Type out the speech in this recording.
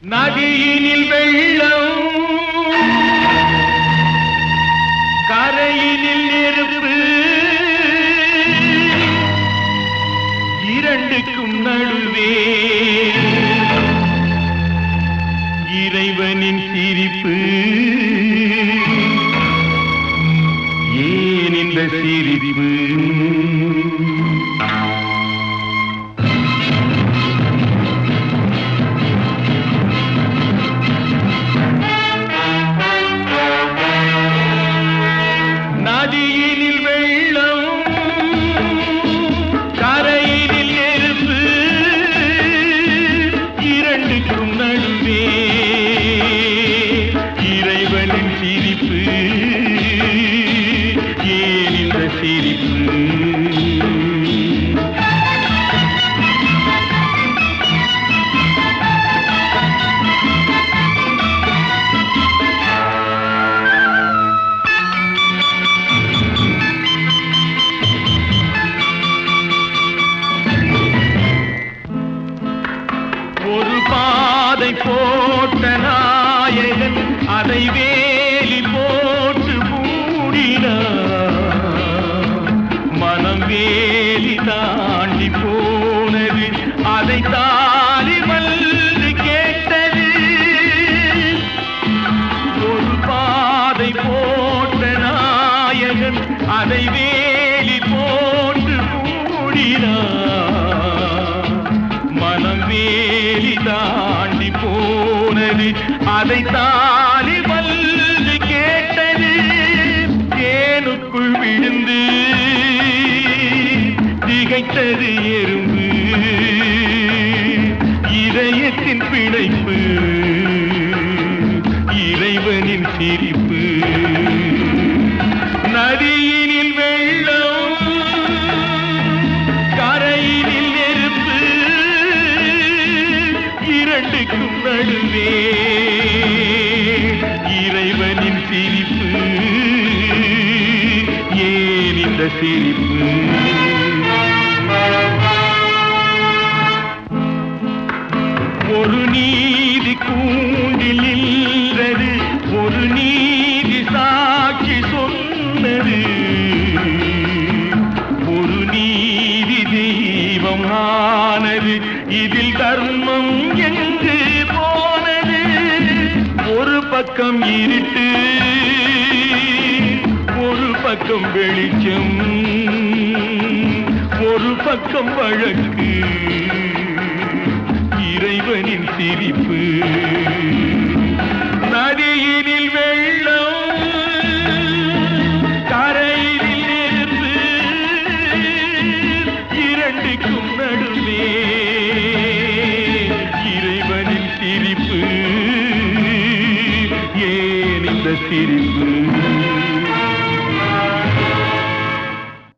நதியினில் வெள்ளம் கரையினில் நெருப்பு இரண்டுக்கும் நடுவே இறைவனின் சிரிப்பு ஏன் இந்த சிரிப்பு நதியினில் வெள்ளம் கரையினில் நெருப்பு இரண்டுக்கும் நடுவே இறைவனின் சிரிப்பு ஏன் இந்த சிரிப்பு ஒரு பாதை போட்ட நாயகன் அதை வேலி போட்டு மூடினார் மனம் வேலி தாண்டி போனது அதை தாலி வந்து கேட்டது ஒரு பாதை போட்ட நாயகன் அதை வேலி போட்டு மூடினார் மனம் வேலி தாண்டி போனது அதை தாலி வந்து கேட்டது தேனுக்குள் விழுந்து திகைத்தது எறும்பு இதயத்தின் பிழைப்பு இறைவனின் சிரிப்பு நதியினில் வெள்ளம் கரையினில் நெருப்பு இரண்டுக்கும் நடுவே இறைவனின் சிரிப்பு ஏன் இந்த சிரிப்பு ஒரு நீதி கூண்டில் நின்றது ஒரு நீதி சாட்சி சொன்னது ஒரு நீதி தெய்வம் ஆனது இதில் தர்மம் எங்கு போனது ஒரு பக்கம் இருட்டு ஒரு பக்கம் வெளிச்சம் ஒரு பக்கம் வழக்கு இறைவனின் சிரிப்பு நதியினில் வெள்ளம் கரையினில் நெருப்பு இரண்டுக்கும் நடுவே இறைவனின் சிரிப்பு ஏன் இந்த சிரிப்பு